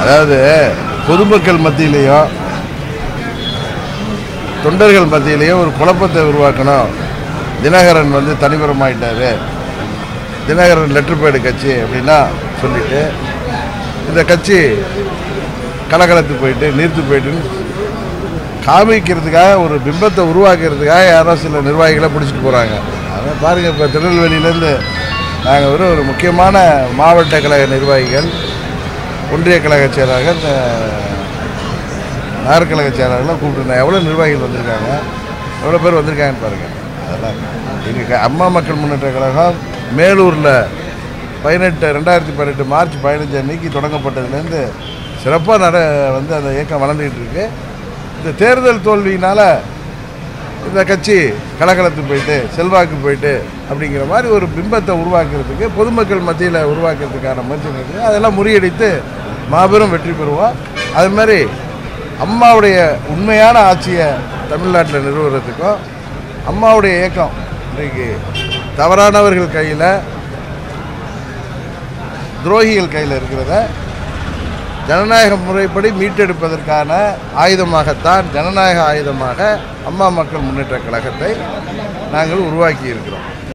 அதாவது பொதுமக்கள் மத்தியிலையும் தொண்டர்கள் மத்தியிலையும் ஒரு குழப்பத்தை உருவாக்கணும் தினகரன் வந்து தனிபுரமாயிட்டாரு தினகரன் லெட்டர் பேடு கட்சி அப்படின்னா சொல்லிட்டு இந்த கட்சி கலகலத்து போயிட்டு நீர்த்து போயிட்டுன்னு காமிக்கிறதுக்காக ஒரு பிம்பத்தை உருவாக்குறதுக்காக யாரோ சில நிர்வாகிகளை பிடிச்சிட்டு போகிறாங்க அதான் பாருங்கள் இப்போ திருநெல்வேலியிலேருந்து நாங்கள் ஒரு ஒரு முக்கியமான மாவட்ட கழக நிர்வாகிகள் ஒன்றிய கழக செயலாளர்கள் அஹ், நகர் கழக செயலாளர்கள்லாம் கூப்பிட்டுருந்தேன் எவ்வளோ நிர்வாகிகள் வந்திருக்காங்க எவ்வளோ பேர் வந்திருக்காங்கன்னு பாருங்கள் அதெல்லாம் எங்கள் அம்மா மக்கள் முன்னேற்ற கழகம் மேலூரில் பதினெட்டு ரெண்டாயிரத்தி பதினெட்டு மார்ச் பதினஞ்சு அன்னைக்கு தொடங்கப்பட்டதுலேருந்து சிறப்பாக நட வந்து அந்த இயக்கம் வளர்ந்துக்கிட்டு இருக்கு இந்த தேர்தல் தோல்வியினால் இந்த கட்சி கலகலத்து போயிட்டு செல்வாக்கு போயிட்டு அப்படிங்கிற மாதிரி ஒரு பிம்பத்தை உருவாக்குறதுக்கு பொதுமக்கள் மத்தியில் உருவாக்குறதுக்கான முயற்சி இருக்குது அதெல்லாம் முறியடித்து மாபெரும் வெற்றி பெறுவோம் அது மாதிரி அம்மாவுடைய உண்மையான ஆட்சியை தமிழ்நாட்டில் நிறுவுறதுக்கும் அம்மாவுடைய இயக்கம் இன்றைக்கு தவறானவர்கள் கையில் துரோகிகள் கையில் இருக்கிறத ஜனநாயக முறைப்படி மீட்டெடுப்பதற்கான ஆயுதமாகத்தான் ஜனநாயக ஆயுதமாக அம்மா மக்கள் முன்னேற்ற கழகத்தை நாங்கள் உருவாக்கி இருக்கிறோம்